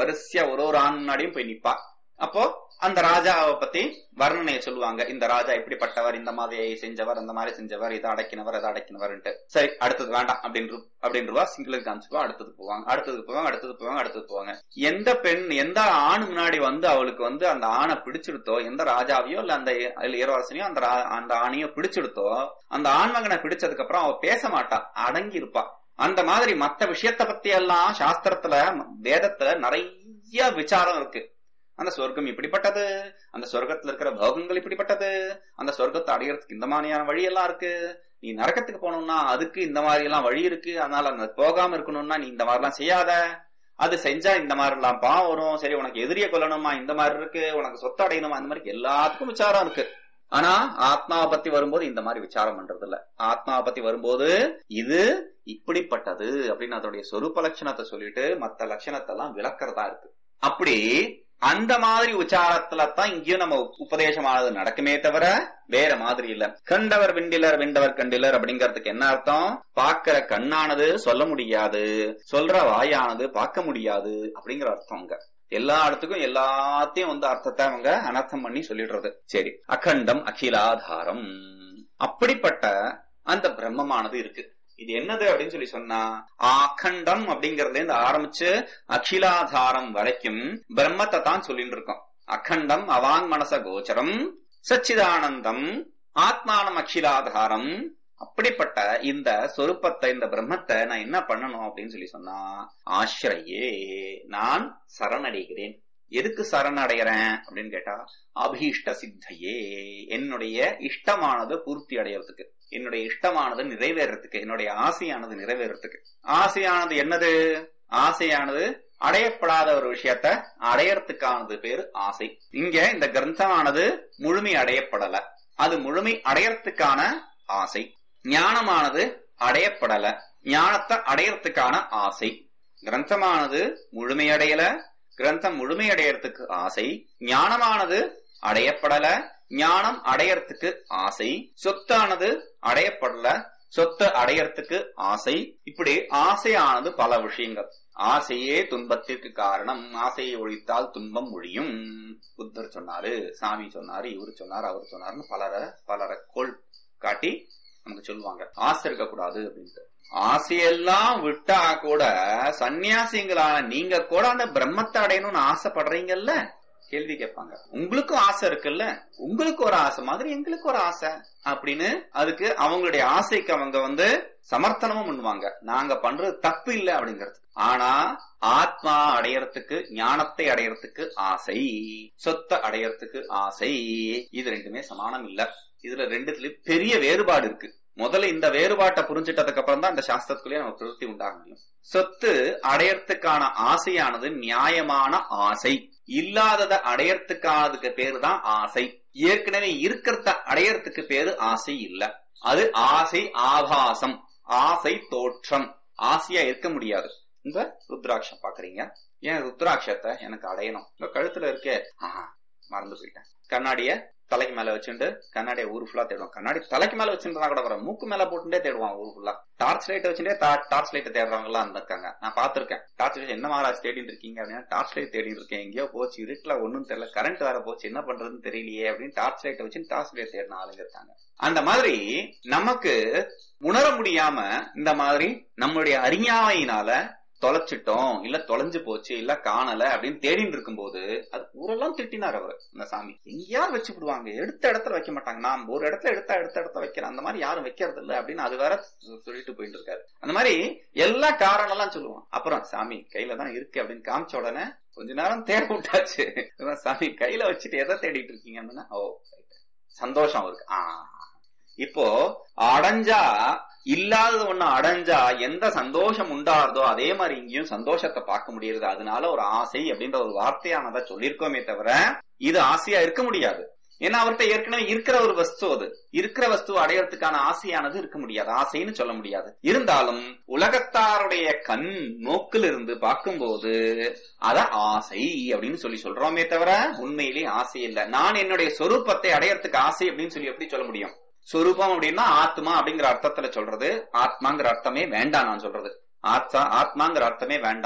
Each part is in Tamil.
வரிசையா ஒரு ஒரு ஆண் முன்னாடியும் போய் நிப்பா அப்போ அந்த ராஜாவை பத்தி வர்ணனையை சொல்லுவாங்க இந்த ராஜா இப்படிப்பட்டவர் இந்த மாதிரி செஞ்சவர் அந்த மாதிரி செஞ்சவர் இதை அடக்கினவர் அதை அடக்கினவர்ன்ட்டு சரி அடுத்தது வேண்டாம் அப்படின்னு அப்படின்றவா சிங்கிளுக்கு காமிச்சுவா அடுத்தது போவாங்க அடுத்தது போவாங்க அடுத்தது போவாங்க அடுத்தது போவாங்க எந்த பெண் எந்த ஆண் முன்னாடி வந்து அவளுக்கு வந்து அந்த ஆணை பிடிச்சிடுத்தோ எந்த ராஜாவையோ இல்ல அந்த இளவரசனையோ அந்த ரா- அந்த ஆணையோ பிடிச்சிடுத்தோ அந்த ஆண்மகனை பிடிச்சதுக்கு அப்புறம் அவ பேச மாட்டா அடங்கி இருப்பா அந்த மாதிரி மத்த விஷயத்த பத்தி எல்லாம் சாஸ்திரத்துல வேதத்துல நிறைய விசாரம் இருக்கு அந்த சொர்க்கம் இப்படிப்பட்டது அந்த சொர்க்கத்துல இருக்கிற போகங்கள் இப்படிப்பட்டது அந்த சொர்க்கத்தை அடையறதுக்கு இந்த மாதிரியான வழி எல்லாம் இருக்கு நீ நரக்கத்துக்கு போகணும்னா அதுக்கு இந்த மாதிரி எல்லாம் வழி இருக்கு அதனால அந்த போகாம இருக்கணும்னா நீ இந்த மாதிரி எல்லாம் செய்யாத அது செஞ்சா இந்த மாதிரி எல்லாம் பாவம் வரும் சரி உனக்கு எதிரிய கொல்லணுமா இந்த மாதிரி இருக்கு உனக்கு சொத்து அடையணுமா இந்த மாதிரி எல்லாத்துக்கும் விசாரம் இருக்கு ஆனா ஆத்மாவை பத்தி வரும்போது இந்த மாதிரி விசாரம் பண்றது இல்ல ஆத்மாவை பத்தி வரும்போது இது இப்படிப்பட்டது அப்படின்னு அதோடைய சொரூப லட்சணத்தை சொல்லிட்டு மத்த லட்சணத்தை எல்லாம் விளக்கறதா இருக்கு அப்படி அந்த மாதிரி உச்சாரத்துல தான் இங்கேயும் நம்ம உபதேசமானது நடக்குமே தவிர வேற மாதிரி இல்ல கண்டவர் விண்டிலர் விண்டவர் கண்டிலர் அப்படிங்கறதுக்கு என்ன அர்த்தம் பார்க்கிற கண்ணானது சொல்ல முடியாது சொல்ற வாயானது பார்க்க முடியாது அப்படிங்கிற அர்த்தம் அங்க எல்லா இடத்துக்கும் எல்லாத்தையும் வந்து அர்த்தத்தை அவங்க அனர்த்தம் பண்ணி சொல்லிடுறது சரி அகண்டம் அகிலாதாரம் அப்படிப்பட்ட அந்த பிரம்மமானது இருக்கு இது என்னது அப்படின்னு சொல்லி சொன்னா அகண்டம் அப்படிங்கறதுல இருந்து ஆரம்பிச்சு அகிலாதாரம் வரைக்கும் பிரம்மத்தை தான் சொல்லிட்டு இருக்கோம் அகண்டம் அவாங் மனச கோச்சரம் சச்சிதானந்தம் ஆத்மானம் அகிலாதாரம் அப்படிப்பட்ட இந்த சொரூபத்தை இந்த பிரம்மத்தை நான் என்ன பண்ணணும் அப்படின்னு சொல்லி சொன்னா ஆசிரியே நான் சரணடைகிறேன் எதுக்கு சரணடைகிறேன் அப்படின்னு கேட்டா அபீஷ்ட சித்தையே என்னுடைய இஷ்டமானது பூர்த்தி அடையறதுக்கு என்னுடைய இஷ்டமானது நிறைவேறதுக்கு என்னுடைய ஆசையானது நிறைவேறதுக்கு ஆசையானது என்னது ஆசையானது அடையப்படாத ஒரு விஷயத்த அடையறதுக்கானது பேரு ஆசை இங்க இந்த கிரந்தமானது முழுமை அடையப்படல அது முழுமை அடையறதுக்கான ஆசை ஞானமானது அடையப்படல ஞானத்தை அடையறதுக்கான ஆசை கிரந்தமானது முழுமையடையல கிரந்தம் முழுமையடையறதுக்கு ஆசை ஞானமானது அடையப்படல ஞானம் அடையறதுக்கு ஆசை சொத்தானது அடையப்படல சொத்தை அடையறதுக்கு ஆசை இப்படி ஆசையானது பல விஷயங்கள் ஆசையே துன்பத்திற்கு காரணம் ஆசையை ஒழித்தால் துன்பம் ஒழியும் புத்தர் சொன்னாரு சாமி சொன்னாரு இவரு சொன்னாரு அவர் சொன்னாருன்னு பலரை பலரை கோள் காட்டி நமக்கு சொல்லுவாங்க ஆசை இருக்கக்கூடாது அப்படின்ட்டு ஆசையெல்லாம் விட்டா கூட சன்னியாசிங்களான நீங்க கூட அந்த பிரம்மத்தை அடையணும்னு ஆசைப்படுறீங்கல்ல கேள்வி கேட்பாங்க உங்களுக்கும் ஆசை இருக்குல்ல உங்களுக்கு ஒரு ஆசை மாதிரி எங்களுக்கு ஒரு ஆசை அப்படின்னு அதுக்கு அவங்களுடைய ஆசைக்கு அவங்க வந்து சமர்த்தனமும் பண்ணுவாங்க நாங்க பண்றது தப்பு இல்லை அப்படிங்கிறது ஆனா ஆத்மா அடையறதுக்கு ஞானத்தை அடையறதுக்கு ஆசை சொத்தை அடையறதுக்கு ஆசை இது ரெண்டுமே சமானம் இல்ல இதுல ரெண்டுத்துலயும் பெரிய வேறுபாடு இருக்கு முதல்ல இந்த வேறுபாட்டை புரிஞ்சிட்டதுக்கு அப்புறம் தான் இந்த சாஸ்திரத்துக்குள்ளேயே நம்ம திருப்தி உண்டாக முடியும் சொத்து அடையறதுக்கான ஆசையானது நியாயமான ஆசை இல்லாததை அடையறதுக்கானதுக்கு பேரு தான் ஆசை ஏற்கனவே இருக்கிறத அடையறதுக்கு பேரு ஆசை இல்ல அது ஆசை ஆபாசம் ஆசை தோற்றம் ஆசையா இருக்க முடியாது இந்த ருத்ராட்சம் பாக்குறீங்க ஏன் ருத்ராட்சத்தை எனக்கு அடையணும் இந்த கழுத்துல இருக்கே ஆஹா மறந்து போயிட்டேன் கண்ணாடிய தலைக்கு மேல வச்சுட்டு கண்ணாடிய ஊர் ஃபுல்லா தேடுவான் கண்ணாடி தலைக்கு மேல வச்சுருந்தா கூட வர மூக்கு மேல போட்டுட்டே தேடுவான் ஊர் ஃபுல்லா டார்ச் லைட் வச்சுட்டே டார்ச் லைட் தேடுறவங்க எல்லாம் இருந்திருக்காங்க நான் பாத்திருக்கேன் டார்ச் லைட் என்ன மகாராஜ் தேடிட்டு இருக்கீங்க அப்படின்னா டார்ச் லைட் தேடிட்டு இருக்கேன் எங்கேயோ போச்சு இருட்டுல ஒண்ணும் தெரியல கரண்ட் வேற போச்சு என்ன பண்றதுன்னு தெரியலையே அப்படின்னு டார்ச் லைட்டை வச்சு டார்ச் லைட் தேடின ஆளுங்க இருக்காங்க அந்த மாதிரி நமக்கு உணர முடியாம இந்த மாதிரி நம்மளுடைய அறியாமையினால தொலைச்சிட்டோம் இல்ல தொலைஞ்சு போச்சு இல்ல காணல அப்படின்னு தேடிட்டு இருக்கும்போது அது ஊரெல்லாம் திட்டினார் அவர் இந்த சாமி எங்கேயாவது வச்சு விடுவாங்க எடுத்த இடத்துல வைக்க மாட்டாங்க நாம் ஒரு இடத்துல எடுத்தா எடுத்த இடத்துல வைக்கிறேன் அந்த மாதிரி யாரும் வைக்கிறது இல்ல அப்படின்னு அது வேற சொல்லிட்டு போயிட்டு இருக்காரு அந்த மாதிரி எல்லா காரணம் எல்லாம் சொல்லுவான் அப்புறம் சாமி கையில தான் இருக்கு அப்படின்னு காமிச்ச உடனே கொஞ்ச நேரம் தேட விட்டாச்சு சாமி கையில வச்சுட்டு எதை தேடிட்டு இருக்கீங்கன்னா ஓ சந்தோஷம் இருக்கு ஆஹ் இப்போ அடைஞ்சா இல்லாதது ஒண்ணு அடைஞ்சா எந்த சந்தோஷம் உண்டாருதோ அதே மாதிரி இங்கேயும் சந்தோஷத்தை பார்க்க முடியுது அதனால ஒரு ஆசை அப்படின்ற ஒரு வார்த்தையானதை சொல்லியிருக்கோமே தவிர இது ஆசையா இருக்க முடியாது ஏன்னா அவர்கிட்ட ஏற்கனவே இருக்கிற ஒரு வஸ்து அது இருக்கிற வஸ்து அடையறதுக்கான ஆசையானது இருக்க முடியாது ஆசைன்னு சொல்ல முடியாது இருந்தாலும் உலகத்தாருடைய கண் நோக்கில் இருந்து பார்க்கும்போது அத ஆசை அப்படின்னு சொல்லி சொல்றோமே தவிர உண்மையிலே ஆசை இல்லை நான் என்னுடைய சொரூபத்தை அடையறதுக்கு ஆசை அப்படின்னு சொல்லி எப்படி சொல்ல முடியும் சொரூபம் அப்படின்னா ஆத்மா அப்படிங்கிற அர்த்தத்துல சொல்றது ஆத்மாங்கிற அர்த்தமே வேண்டாம் நான் சொல்றது ஆத்மா ஆத்மாங்கிற அர்த்தமே வேண்டாம்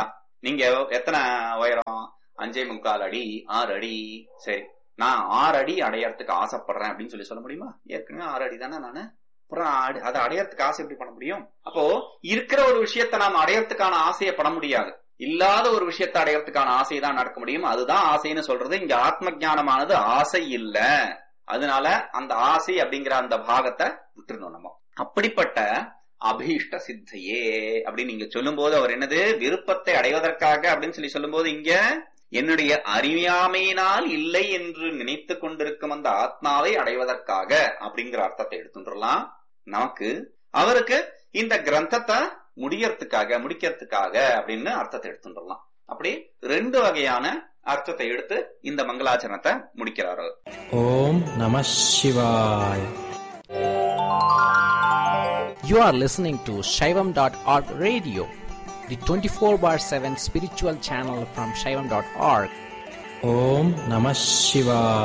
நீங்க எத்தனை உயரம் அஞ்சே முக்கால் அடி ஆறு அடி சரி நான் ஆறு அடி அடையறதுக்கு ஆசைப்படுறேன் அப்படின்னு சொல்லி சொல்ல முடியுமா ஏற்கனவே ஆறு அடி தானே நானு அப்புறம் அடி- அதை அடையறதுக்கு ஆசை எப்படி பண்ண முடியும் அப்போ இருக்கிற ஒரு விஷயத்தை நாம் அடையறதுக்கான ஆசையை பட முடியாது இல்லாத ஒரு விஷயத்தை அடையறதுக்கான ஆசை தான் நடக்க முடியும் அதுதான் ஆசைன்னு சொல்றது இங்க ஆத்ம ஞானமானது ஆசை இல்ல அதனால அந்த ஆசை அப்படிங்கிற அந்த பாகத்தை விட்டுறணும் நம்ம அப்படிப்பட்ட அபீஷ்ட சித்தையே அப்படின்னு நீங்க சொல்லும்போது அவர் என்னது விருப்பத்தை அடைவதற்காக அப்படின்னு சொல்லி சொல்லும்போது இங்க என்னுடைய அறியாமையினால் இல்லை என்று நினைத்து கொண்டிருக்கும் அந்த ஆத்மாவை அடைவதற்காக அப்படிங்கிற அர்த்தத்தை எடுத்துட்டுலாம் நமக்கு அவருக்கு இந்த கிரந்தத்தை முடியறதுக்காக முடிக்கிறதுக்காக அப்படின்னு அர்த்தத்தை எடுத்துட்டுலாம் அப்படி ரெண்டு வகையான அர்த்தத்தை எடுத்து இந்த மங்களாச்சரணத்தை முடிக்கிறார் அவர் ஓம் நம சிவாய் You are listening to Shaivam.org radio, the 24 bar 7 spiritual channel from Shaivam.org. ஓம் நம சிவாய்